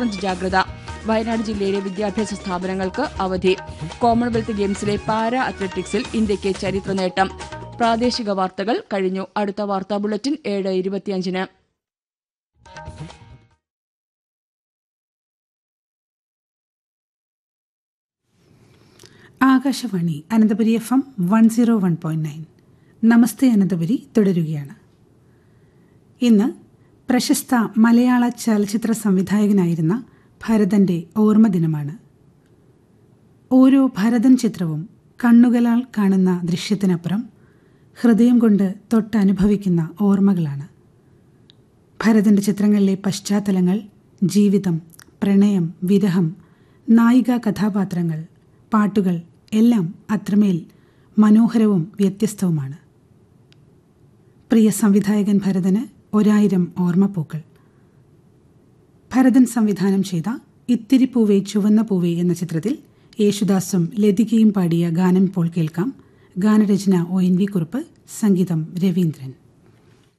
orange ജാഗ്രത വയനാട് ജില്ലയിലെ വിദ്യാഭ്യാസ സ്ഥാപനങ്ങൾക്ക് അവധി കോമൺവെൽത്ത് ഗെയിംസിലെ പാരാ അത്ലറ്റിക്സിൽ ഇന്ത്യയ്ക്ക് ചരിത്ര നേട്ടം പ്രാദേശിക വാർത്തകൾ കഴിഞ്ഞു അടുത്ത വാർത്താ ബുള്ളറ്റിൻ ഏഴ് ഇരുപത്തിയഞ്ചിന് Akashvani Ananthapuri F M one zero one point nine നമസ്തേ അനന്തപുരി തുടരുകയാണ് ഇന്ന് പ്രശസ്ത മലയാള ചലച്ചിത്ര സംവിധായകനായിരുന്ന ഭരതന്റെ ഓർമ്മ ദിനമാണ് ഓരോ ഭരതൻ ചിത്രവും കണ്ണുകളാൽ കാണുന്ന ദൃശ്യത്തിനപ്പുറം ഹൃദയം കൊണ്ട് തൊട്ടനുഭവിക്കുന്ന ഓർമ്മകളാണ് ഭരതന്റെ ചിത്രങ്ങളിലെ പശ്ചാത്തലങ്ങൾ ജീവിതം പ്രണയം വിരഹം നായിക കഥാപാത്രങ്ങൾ പാട്ടുകൾ എല്ലാം അത്രമേൽ മനോഹരവും വ്യത്യസ്തവുമാണ് പ്രിയ സംവിധായകൻ ഭരതന് ഒരായിരം ഓർമ്മപ്പൂക്കൾ ഭരതൻ സംവിധാനം ചെയ്ത ഇത്തിരി പൂവേ ചുവന്ന പൂവേ എന്ന ചിത്രത്തിൽ യേശുദാസും ലതികയും പാടിയ ഗാനം ഇപ്പോൾ കേൾക്കാം ഗാനരചന ഒ എൻ വി കുറുപ്പ് സംഗീതം രവീന്ദ്രൻ